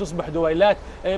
تصبح دويلات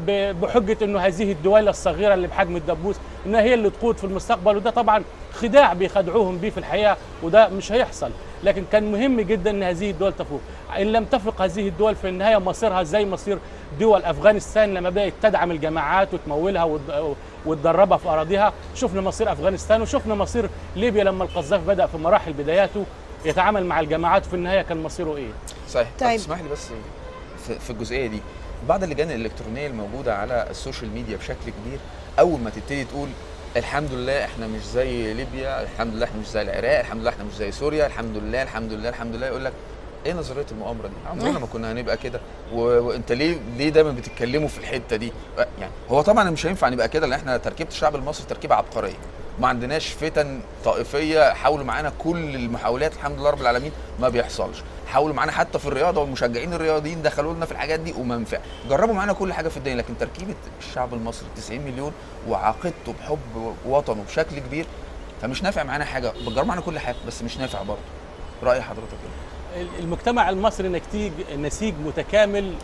بحجه انه هذه الدويله الصغيره اللي بحجم الدبوس انها هي اللي تقود في المستقبل وده طبعا خداع بيخدعوهم بيه في الحقيقه وده مش هيحصل لكن كان مهم جدا ان هذه الدول تفوق ان لم تفق هذه الدول في النهايه مصيرها زي مصير دول افغانستان لما بدات تدعم الجماعات وتمولها وتدربها في اراضيها شفنا مصير افغانستان وشفنا مصير ليبيا لما القذافي بدا في مراحل بداياته يتعامل مع الجماعات في النهايه كان مصيره ايه صحيح طيب, طيب. اسمح لي بس في, في الجزئيه دي بعض اللجان الالكترونيه الموجوده على السوشيال ميديا بشكل كبير اول ما تبتدي تقول الحمد لله احنا مش زي ليبيا الحمد لله احنا مش زي العراق الحمد لله احنا مش زي سوريا الحمد لله الحمد لله الحمد لله يقول لك ايه نظريه المؤامره دي عمرنا ما كنا هنبقى كده و... وانت ليه ليه دايما بتتكلموا في الحته دي يعني هو طبعا مش هينفع نبقى كده لان احنا تركيبه الشعب المصري تركيبه عبقريه ما عندناش فتن طائفيه حاولوا معانا كل المحاولات الحمد لله رب العالمين ما بيحصلش حاولوا معانا حتى في الرياضه والمشجعين الرياضيين دخلوا لنا في الحاجات دي وما نفع جربوا معانا كل حاجه في الدنيا لكن تركيبه الشعب المصري 90 مليون وعقيدته بحب وطنه بشكل كبير فمش نافع معانا حاجه بتجربوا معانا كل حاجه بس مش نافع برضه راي حضرتك ايه المجتمع المصري نتيج نسيج متكامل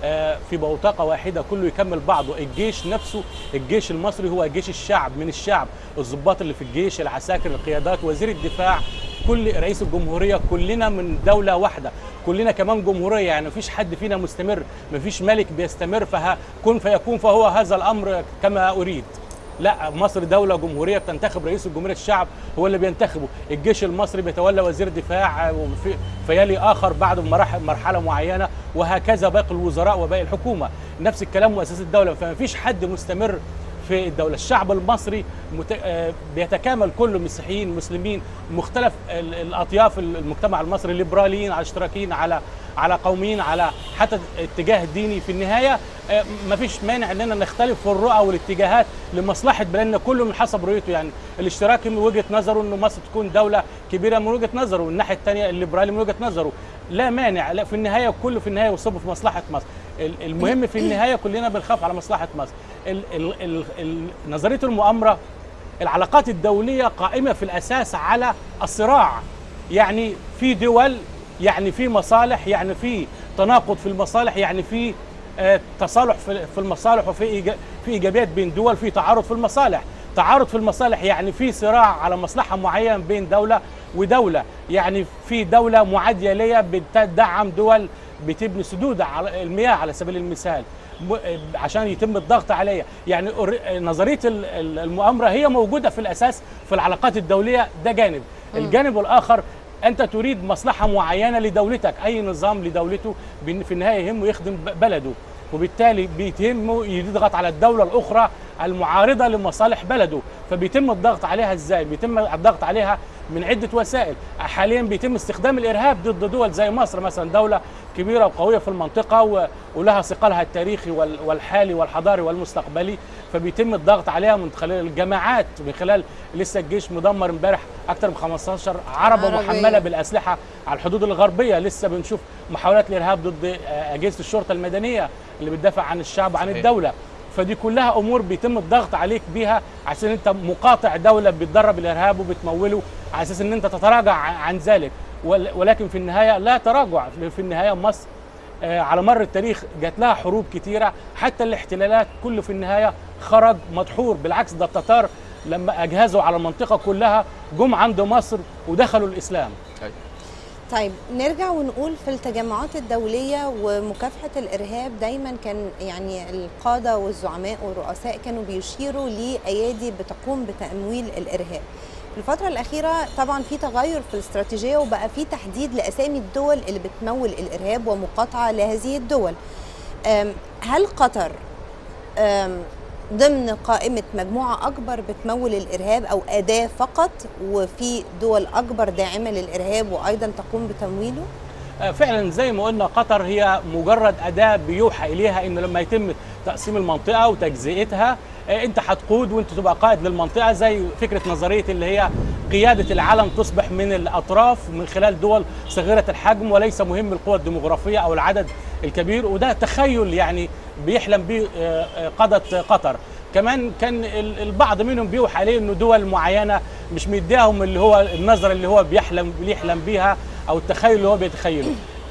في بوتقه واحده كله يكمل بعضه الجيش نفسه الجيش المصري هو جيش الشعب من الشعب الضباط اللي في الجيش العساكر القيادات وزير الدفاع كل رئيس الجمهوريه كلنا من دوله واحده كلنا كمان جمهوريه يعني مفيش حد فينا مستمر مفيش ملك بيستمر فكن فيكون فهو هذا الامر كما اريد لا مصر دولة جمهورية بتنتخب رئيس الجمهورية الشعب هو اللي بينتخبه الجيش المصري بيتولى وزير دفاع فيلي آخر بعد مراحل مرحلة معينة وهكذا باقي الوزراء وباقي الحكومة نفس الكلام مؤسسة الدولة فما فيش حد مستمر في الدولة الشعب المصري مت... بيتكامل كله مسيحيين مسلمين مختلف الأطياف المجتمع المصري ليبراليين على اشتراكيين على على قوميين على حتى اتجاه ديني في النهاية ما فيش مانع اننا نختلف في الرؤى والاتجاهات لمصلحة بلدنا كله من حسب رؤيته يعني الاشتراكي من وجهة نظره انه مصر تكون دولة كبيرة من وجهة نظره والناحية الثانية الليبرالي من وجهة نظره لا مانع لا في النهاية كله في النهاية يصب في مصلحة مصر المهم في النهاية كلنا بنخاف على مصلحة مصر ال ال ال ال نظرية المؤامرة العلاقات الدولية قائمة في الأساس على الصراع يعني في دول يعني في مصالح يعني في تناقض في المصالح يعني في آه تصالح في المصالح وفي في ايجابيات بين دول في تعارض في المصالح تعارض في المصالح يعني في صراع على مصلحه معينه بين دوله ودوله يعني في دوله معاديه ليا بتدعم دول بتبني سدود على المياه على سبيل المثال عشان يتم الضغط عليها يعني نظريه المؤامره هي موجوده في الاساس في العلاقات الدوليه ده جانب الجانب الاخر انت تريد مصلحه معينه لدولتك اي نظام لدولته في النهايه يهمه يخدم بلده وبالتالي بيتهمه يضغط على الدوله الاخرى المعارضه لمصالح بلده فبيتم الضغط عليها ازاي بيتم الضغط عليها من عده وسائل حاليا بيتم استخدام الارهاب ضد دول زي مصر مثلا دوله كبيره وقويه في المنطقه ولها ثقلها التاريخي والحالي والحضاري والمستقبلي فبيتم الضغط عليها من خلال الجماعات من خلال لسه الجيش مدمر امبارح اكثر من 15 عربه عربية. محمله بالاسلحه على الحدود الغربيه لسه بنشوف محاولات الارهاب ضد اجهزه الشرطه المدنيه اللي بتدافع عن الشعب عن صحيح. الدوله فدي كلها امور بيتم الضغط عليك بيها عشان انت مقاطع دوله بتدرب الارهاب وبتموله على اساس ان انت تتراجع عن ذلك ولكن في النهايه لا تراجع في النهايه مصر على مر التاريخ جات لها حروب كتيره حتى الاحتلالات كله في النهايه خرج مدحور بالعكس ده التتار لما اجهزوا على المنطقه كلها جم عند مصر ودخلوا الاسلام طيب نرجع ونقول في التجمعات الدولية ومكافحة الإرهاب دايما كان يعني القادة والزعماء والرؤساء كانوا بيشيروا لأيادي بتقوم بتمويل الإرهاب في الفترة الأخيرة طبعا في تغير في الاستراتيجية وبقى في تحديد لأسامي الدول اللي بتمول الإرهاب ومقاطعة لهذه الدول هل قطر ضمن قائمة مجموعة أكبر بتمول الإرهاب أو أداة فقط وفي دول أكبر داعمة للإرهاب وأيضا تقوم بتمويله؟ فعلا زي ما قلنا قطر هي مجرد أداة بيوحى إليها إنه لما يتم تقسيم المنطقة وتجزئتها أنت هتقود وأنت تبقى قائد للمنطقة زي فكرة نظرية اللي هي قيادة العالم تصبح من الأطراف من خلال دول صغيرة الحجم وليس مهم القوى الديموغرافية أو العدد الكبير وده تخيل يعني بيحلم به قادة قطر كمان كان البعض منهم بيوحى عليه انه دول معينه مش مديهم اللي هو النظره اللي هو بيحلم بيحلم بيها او التخيل اللي هو بيتخيله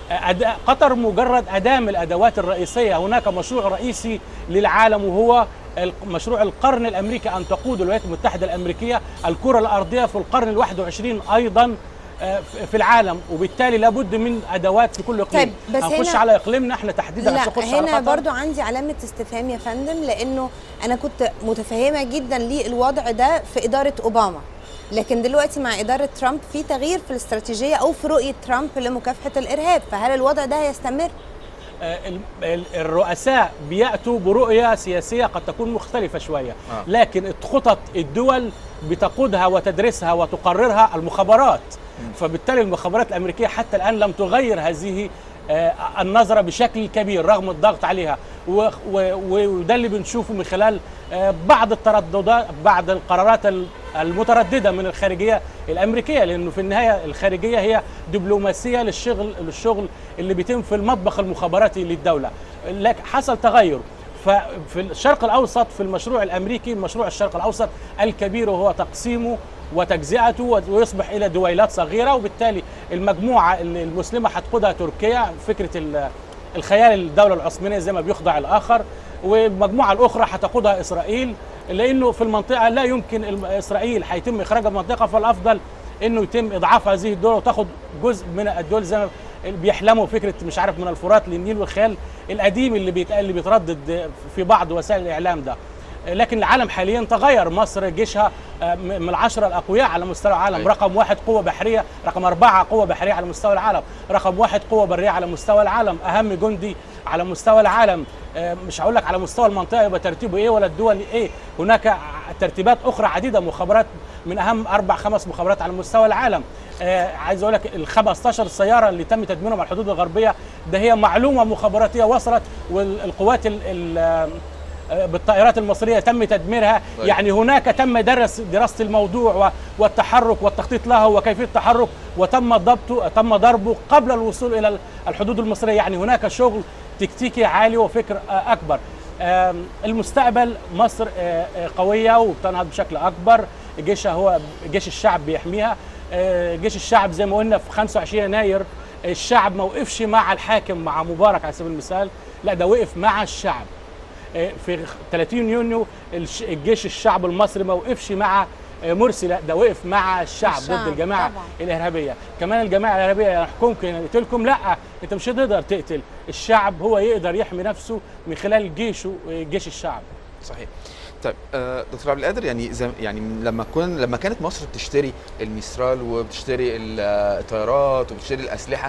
أد- قطر مجرد أداة من الأدوات الرئيسية هناك مشروع رئيسي للعالم وهو ال- مشروع القرن الأمريكي أن تقود الولايات المتحدة الأمريكية الكرة الأرضية في القرن الواحد وعشرين أيضا آه، في- في العالم وبالتالي لابد من ادوات في كل اقليم طيب، بس هنخش هنا- على اقليمنا احنا تحديدا لا عشان نخش على هنا قطر. برضو عندي علامة استفهام يا فندم لأنه أنا كنت متفهمة جدا للوضع ده في إدارة أوباما لكن دلوقتي مع إدارة ترامب في تغيير في الاستراتيجية أو في رؤية ترامب لمكافحة الإرهاب فهل الوضع ده هيستمر؟ آه، ال- ال- الرؤساء بياتوا برؤيه سياسيه قد تكون مختلفه شويه آه. لكن خطط الدول بتقودها وتدرسها وتقررها المخابرات فبالتالي المخابرات الامريكيه حتى الان لم تغير هذه آه، النظره بشكل كبير رغم الضغط عليها و- و- وده اللي بنشوفه من خلال آه، بعض الترددات بعض القرارات ال- المتردده من الخارجيه الامريكيه لانه في النهايه الخارجيه هي دبلوماسيه للشغل للشغل اللي بيتم في المطبخ المخابراتي للدوله لكن حصل تغير ففي الشرق الاوسط في المشروع الامريكي مشروع الشرق الاوسط الكبير وهو تقسيمه وتجزئته ويصبح الى دويلات صغيره وبالتالي المجموعه اللي المسلمه هتقودها تركيا فكره ال- الخيال الدوله العثمانيه زي ما بيخضع الاخر والمجموعه الاخرى هتقودها اسرائيل لانه في المنطقه لا يمكن الم- اسرائيل هيتم اخراجها من المنطقه فالافضل انه يتم اضعاف هذه الدول وتاخد جزء من الدول زي ما بيحلموا فكره مش عارف من الفرات للنيل والخيال القديم اللي بيتقال اللي بيتردد في بعض وسائل الاعلام ده لكن العالم حاليا تغير مصر جيشها آه، م- من العشرة الأقوياء على مستوى العالم أيوة. رقم واحد قوة بحرية رقم أربعة قوة بحرية على مستوى العالم رقم واحد قوة برية على مستوى العالم أهم جندي على مستوى العالم آه، مش هقول لك على مستوى المنطقة يبقى ترتيبه إيه ولا الدول إيه هناك ع- ترتيبات أخرى عديدة مخابرات من أهم أربع خمس مخابرات على مستوى العالم آه، عايز أقول لك ال 15 سيارة اللي تم تدميرهم على الحدود الغربية ده هي معلومة مخابراتية وصلت والقوات ال- ال- بالطائرات المصريه تم تدميرها طيب. يعني هناك تم درس دراسه الموضوع و- والتحرك والتخطيط له وكيفيه التحرك وتم ضبطه تم ضربه قبل الوصول الى الحدود المصريه يعني هناك شغل تكتيكي عالي وفكر آه، اكبر آم، المستقبل مصر آه، آه، قويه وبتنهض بشكل اكبر جيشها هو جيش الشعب بيحميها آه، جيش الشعب زي ما قلنا في 25 يناير الشعب ما وقفش مع الحاكم مع مبارك على سبيل المثال لا ده وقف مع الشعب في 30 يونيو الش- الجيش الشعب المصري ما وقفش مع مرسي لا ده وقف مع الشعب, الشعب، ضد الجماعه طبعاً. الارهابيه كمان الجماعه الارهابيه يحكمكم يقتلكم لا انت مش هتقدر تقتل الشعب هو يقدر يحمي نفسه من خلال جيشه جيش الشعب صحيح طيب آه، دكتور عبد القادر يعني زي يعني لما كون لما كانت مصر بتشتري الميسترال وبتشتري ال- آه، الطيارات وبتشتري الاسلحه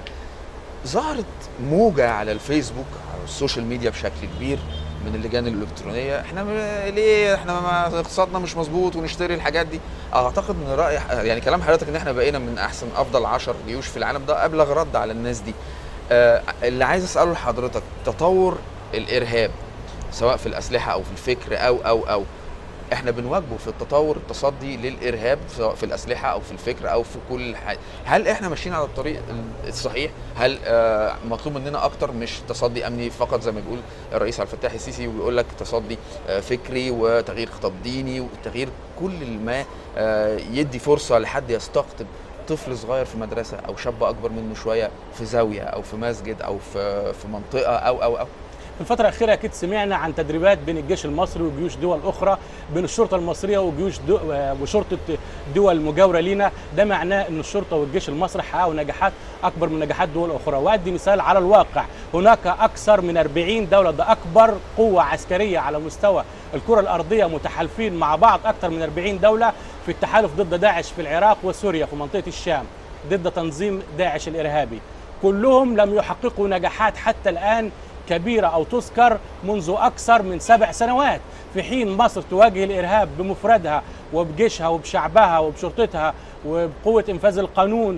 ظهرت موجه على الفيسبوك على السوشيال ميديا بشكل كبير من اللجان الالكترونيه احنا م- ليه احنا ما اقتصادنا مش مظبوط ونشتري الحاجات دي اعتقد ان راي يعني كلام حضرتك ان احنا بقينا من احسن افضل 10 جيوش في العالم ده ابلغ رد على الناس دي آه، اللي عايز اساله لحضرتك تطور الارهاب سواء في الاسلحه او في الفكر او او او احنا بنواجهه في التطور التصدي للارهاب سواء في الاسلحه او في الفكر او في كل حاجه هل احنا ماشيين على الطريق الصحيح هل آه مطلوب مننا اكتر مش تصدي امني فقط زي ما بيقول الرئيس عبد الفتاح السيسي ويقول لك تصدي آه فكري وتغيير خطاب ديني وتغيير كل ما آه يدي فرصه لحد يستقطب طفل صغير في مدرسه او شاب اكبر منه شويه في زاويه او في مسجد او في في منطقه او او او في الفترة الأخيرة أكيد سمعنا عن تدريبات بين الجيش المصري وجيوش دول أخرى بين الشرطة المصرية وجيوش دو وشرطة دول مجاورة لينا ده معناه أن الشرطة والجيش المصري حققوا نجاحات أكبر من نجاحات دول أخرى وأدي مثال على الواقع هناك أكثر من 40 دولة ده أكبر قوة عسكرية على مستوى الكرة الأرضية متحالفين مع بعض أكثر من 40 دولة في التحالف ضد داعش في العراق وسوريا في منطقة الشام ضد تنظيم داعش الإرهابي كلهم لم يحققوا نجاحات حتى الآن كبيرة أو تذكر منذ أكثر من سبع سنوات في حين مصر تواجه الإرهاب بمفردها وبجيشها وبشعبها وبشرطتها وبقوة إنفاذ القانون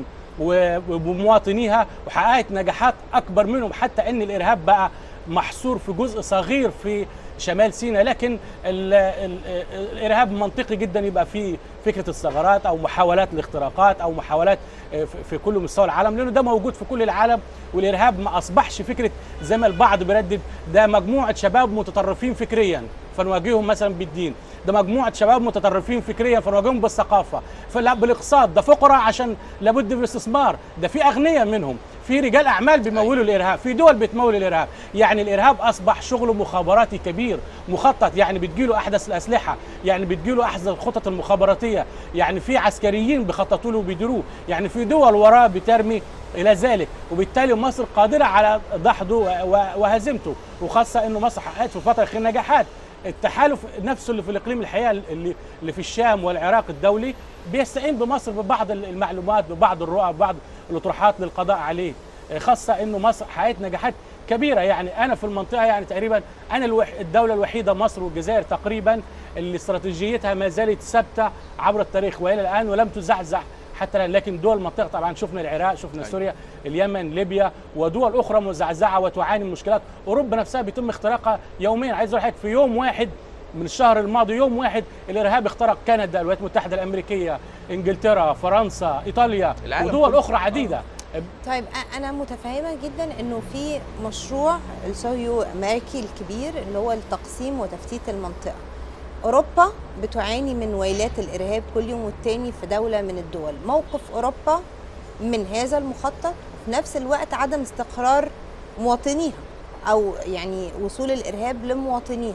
وبمواطنيها وحققت نجاحات أكبر منهم حتى أن الإرهاب بقى محصور في جزء صغير في شمال سيناء لكن ال ال الارهاب منطقي جدا يبقى فيه فكره الثغرات او محاولات الاختراقات او محاولات في كل مستوى العالم لانه ده موجود في كل العالم والارهاب ما اصبحش فكره زي ما البعض بيردد ده مجموعه شباب متطرفين فكريا فنواجههم مثلا بالدين ده مجموعه شباب متطرفين فكريا فنواجههم بالثقافه فلا بالاقتصاد ده فقراء عشان لابد من الاستثمار ده في اغنياء منهم في رجال اعمال بيمولوا الارهاب في دول بتمول الارهاب يعني الارهاب اصبح شغل مخابراتي كبير مخطط يعني بتجيله احدث الاسلحه يعني بتجيله احدث الخطط المخابراتيه يعني في عسكريين بيخططوا له وبيديروه يعني في دول وراه بترمي الى ذلك وبالتالي مصر قادره على دحضه و- وهزيمته وخاصه انه مصر حققت في فتره اخيره نجاحات التحالف نفسه اللي في الاقليم الحقيقه اللي اللي في الشام والعراق الدولي بيستعين بمصر ببعض المعلومات ببعض الرؤى ببعض الاطروحات للقضاء عليه خاصه انه مصر حققت نجاحات كبيره يعني انا في المنطقه يعني تقريبا انا الوح الدوله الوحيده مصر والجزائر تقريبا اللي استراتيجيتها ما زالت ثابته عبر التاريخ والى الان ولم تزعزع حتى الآن. لكن دول المنطقه طبعا شفنا العراق شفنا أيوة. سوريا اليمن ليبيا ودول اخرى مزعزعه وتعاني من مشكلات اوروبا نفسها بيتم اختراقها يوميا عايز اقول لحضرتك في يوم واحد من الشهر الماضي يوم واحد الارهاب اخترق كندا الولايات المتحده الامريكيه انجلترا فرنسا ايطاليا العالم ودول كله. اخرى عديده طيب أ- انا متفهمه جدا انه في مشروع السوريو امريكي الكبير اللي هو التقسيم وتفتيت المنطقه اوروبا بتعاني من ويلات الارهاب كل يوم والتاني في دوله من الدول موقف اوروبا من هذا المخطط وفي نفس الوقت عدم استقرار مواطنيها او يعني وصول الارهاب لمواطنيها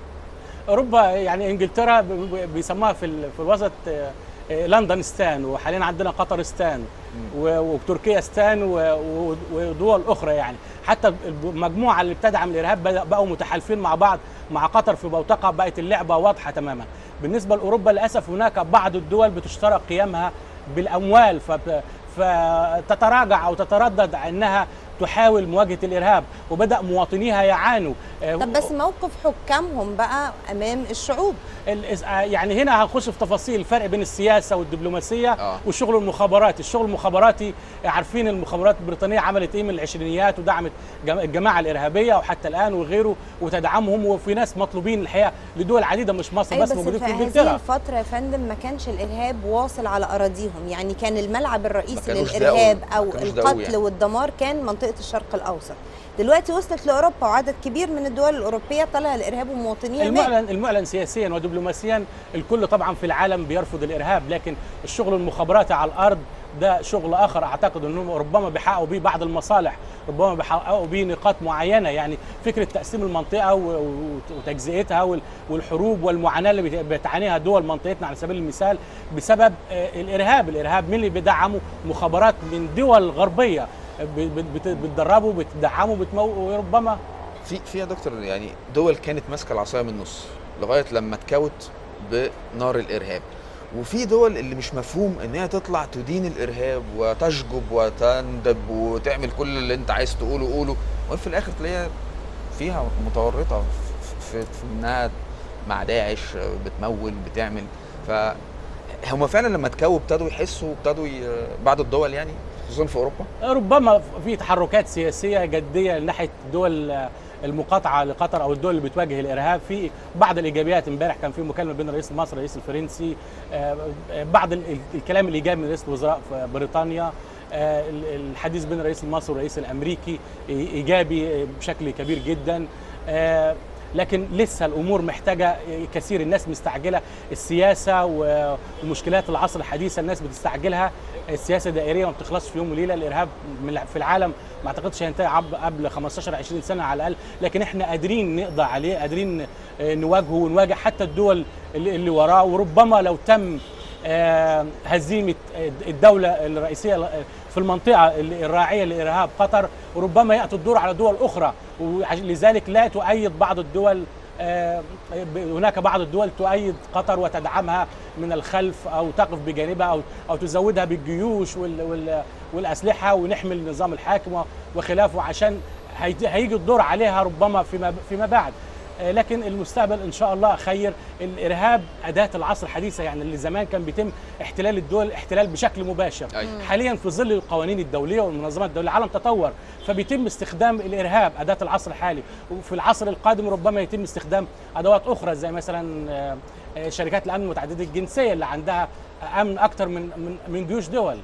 اوروبا يعني انجلترا ب- ب- بيسموها في ال- في الوسط آه، آه، لندنستان وحاليا عندنا قطرستان و- وتركياستان و- و- ودول اخرى يعني حتى المجموعه اللي بتدعم الارهاب بدأ- بقوا متحالفين مع بعض مع قطر في بوتقه بقت اللعبه واضحه تماما بالنسبه لاوروبا للاسف هناك بعض الدول بتشترك قيامها بالاموال فب- فتتراجع او تتردد انها تحاول مواجهه الارهاب وبدا مواطنيها يعانوا آه، طب بس موقف حكامهم بقى امام الشعوب الإس- آه يعني هنا هنخش في تفاصيل الفرق بين السياسه والدبلوماسيه آه. والشغل المخابراتي، الشغل المخابراتي عارفين المخابرات البريطانيه عملت ايه من العشرينيات ودعمت جم- الجماعه الارهابيه وحتى الان وغيره وتدعمهم وفي ناس مطلوبين الحقيقه لدول عديده مش مصر أيوة بس بس موجودين في في هذه انجلترا الفترة يا فندم ما كانش الإرهاب واصل على أراضيهم يعني كان الملعب ما الرئيسي كانوش للإرهاب داقوا- أو ما كانوش داقوا القتل يعني. والدمار كان منطقة الشرق الأوسط دلوقتي وصلت لأوروبا وعدد كبير من الدول الأوروبية طلع الإرهاب ومواطنيها مات المعلن المعلن سياسيا ودبلوماسيا الكل طبعا في العالم بيرفض الارهاب لكن الشغل المخابراتي على الارض ده شغل اخر اعتقد انهم ربما بيحققوا بيه بعض المصالح ربما بيحققوا بيه نقاط معينه يعني فكره تقسيم المنطقه و- و- وتجزئتها وال- والحروب والمعاناه اللي بت- بتعانيها دول منطقتنا على سبيل المثال بسبب آه، الارهاب الارهاب مين اللي بيدعمه مخابرات من دول غربيه ب- ب- بت- بتدربه بتدعمه بتمو وربما في في يا دكتور يعني دول كانت ماسكه العصايه من النص لغايه لما اتكوت بنار الارهاب وفي دول اللي مش مفهوم ان هي تطلع تدين الارهاب وتشجب وتندب وتعمل كل اللي انت عايز تقوله قوله وفي الاخر تلاقيها فيها متورطه في, في, في انها مع داعش بتمول بتعمل ف هم فعلا لما اتكوا ابتدوا يحسوا ابتدوا ي... بعض الدول يعني خصوصا في اوروبا ربما في تحركات سياسيه جديه ناحيه دول المقاطعه لقطر او الدول اللي بتواجه الارهاب في بعض الايجابيات امبارح كان في مكالمه بين رئيس مصر والرئيس الفرنسي آه، بعض ال- الكلام الايجابي من رئيس الوزراء في بريطانيا آه، الحديث بين الرئيس المصري والرئيس الامريكي ايجابي بشكل كبير جدا آه، لكن لسه الامور محتاجه كثير الناس مستعجله السياسه ومشكلات العصر الحديثه الناس بتستعجلها السياسه دائريه ما بتخلصش في يوم وليله الارهاب من- في العالم ما اعتقدش هينتهي عب- قبل 15 20 سنه على الاقل لكن احنا قادرين نقضي عليه قادرين آه، نواجهه ونواجه حتى الدول اللي اللي وراه وربما لو تم آه، هزيمه الدوله الرئيسيه في المنطقه الراعيه للارهاب قطر وربما ياتي الدور على دول اخرى ولذلك لا تؤيد بعض الدول آه، هناك بعض الدول تؤيد قطر وتدعمها من الخلف او تقف بجانبها او او تزودها بالجيوش وال وال والاسلحه ونحمي النظام الحاكم وخلافه عشان هيجي هيجي الدور عليها ربما فيما فيما بعد آه، لكن المستقبل ان شاء الله خير الارهاب اداه العصر الحديثه يعني اللي زمان كان بيتم احتلال الدول احتلال بشكل مباشر أيوة. حاليا في ظل القوانين الدوليه والمنظمات الدوليه العالم تطور فبيتم استخدام الارهاب اداه العصر الحالي وفي العصر القادم ربما يتم استخدام ادوات اخرى زي مثلا آه، آه، شركات الامن متعدده الجنسيه اللي عندها امن اكتر من من من جيوش دول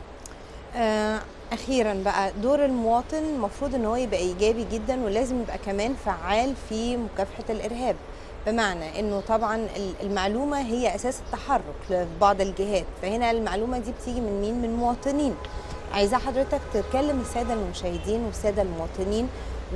آه، اخيرا بقى دور المواطن المفروض ان هو يبقى ايجابي جدا ولازم يبقى كمان فعال في مكافحه الارهاب بمعنى انه طبعا ال- المعلومه هي اساس التحرك لبعض الجهات فهنا المعلومه دي بتيجي من مين من مواطنين عايزة حضرتك تتكلم السادة المشاهدين والسادة المواطنين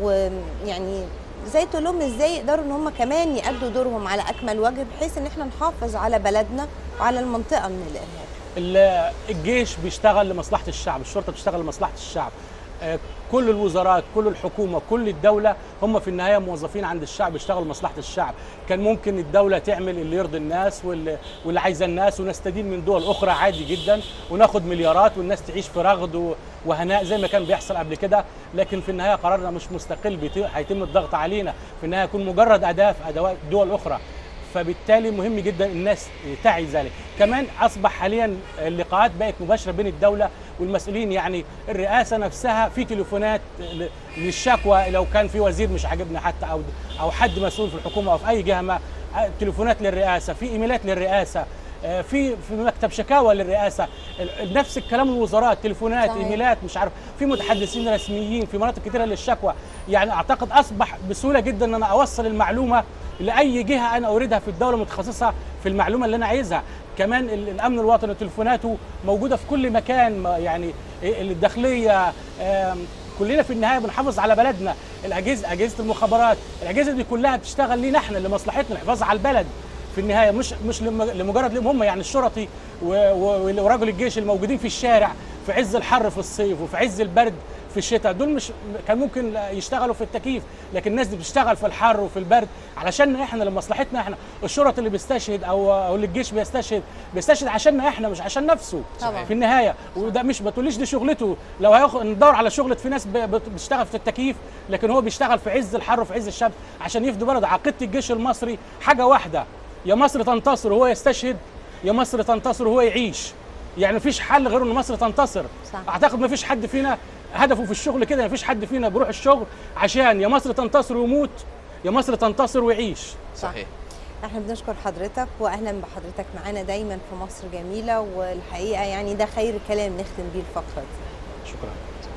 ويعني زي تقول لهم ازاي يقدروا ان هم كمان يأدوا دورهم على اكمل وجه بحيث ان احنا نحافظ على بلدنا وعلى المنطقة من الارهاب ال- الجيش بيشتغل لمصلحه الشعب الشرطه بتشتغل لمصلحه الشعب آه، كل الوزارات كل الحكومه كل الدوله هم في النهايه موظفين عند الشعب يشتغلوا لمصلحه الشعب كان ممكن الدوله تعمل اللي يرضي الناس واللي, واللي عايزه الناس ونستدين من دول اخرى عادي جدا وناخد مليارات والناس تعيش في رغد و- وهناء زي ما كان بيحصل قبل كده لكن في النهايه قرارنا مش مستقل بيتم- هيتم الضغط علينا في النهايه يكون مجرد اداه في ادوات دول اخرى فبالتالي مهم جدا الناس تعي ذلك كمان اصبح حاليا اللقاءات بقت مباشره بين الدوله والمسؤولين يعني الرئاسه نفسها في تليفونات ل- للشكوى لو كان في وزير مش عاجبنا حتى او او حد مسؤول في الحكومه او في اي جهه ما تليفونات للرئاسه في ايميلات للرئاسه آه، في في مكتب شكاوى للرئاسه ال- نفس الكلام الوزارات تليفونات صحيح. ايميلات مش عارف في متحدثين رسميين في مناطق كثيره للشكوى يعني اعتقد اصبح بسهوله جدا ان انا اوصل المعلومه لاي جهه انا اريدها في الدوله متخصصه في المعلومه اللي انا عايزها كمان ال- الامن الوطني تليفوناته موجوده في كل مكان ما- يعني إيه الداخليه آم، كلنا في النهايه بنحافظ على بلدنا الاجهزه اجهزه المخابرات الاجهزه دي كلها بتشتغل لينا احنا لمصلحتنا الحفاظ على البلد في النهايه مش مش لم- لمجرد لهم هم يعني الشرطي و- و- ورجل الجيش الموجودين في الشارع في عز الحر في الصيف وفي عز البرد في الشتاء دول مش كان ممكن يشتغلوا في التكييف لكن الناس دي بتشتغل في الحر وفي البرد علشان احنا لمصلحتنا احنا الشرطي اللي بيستشهد او او اللي الجيش بيستشهد بيستشهد عشاننا احنا مش عشان نفسه طبعاً. في النهايه وده مش ما تقوليش دي شغلته لو هياخد ندور على شغله في ناس ب- بت- بتشتغل في التكييف لكن هو بيشتغل في عز الحر وفي عز الشمس عشان يفدي بلده عقيده الجيش المصري حاجه واحده يا مصر تنتصر وهو يستشهد يا مصر تنتصر وهو يعيش يعني مفيش حل غير ان مصر تنتصر صح. اعتقد مفيش حد فينا هدفه في الشغل كده مفيش حد فينا بيروح الشغل عشان يا مصر تنتصر ويموت يا مصر تنتصر ويعيش صحيح احنا بنشكر حضرتك واهلا بحضرتك معانا دايما في مصر جميله والحقيقه يعني ده خير كلام نختم بيه الفقره دي شكرا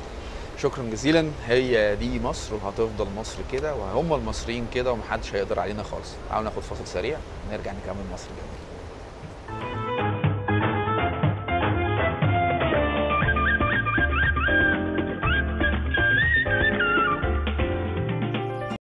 شكرا جزيلا هي دي مصر وهتفضل مصر كده وهم المصريين كده ومحدش هيقدر علينا خالص تعالوا ناخد فاصل سريع نرجع نكمل مصر جميل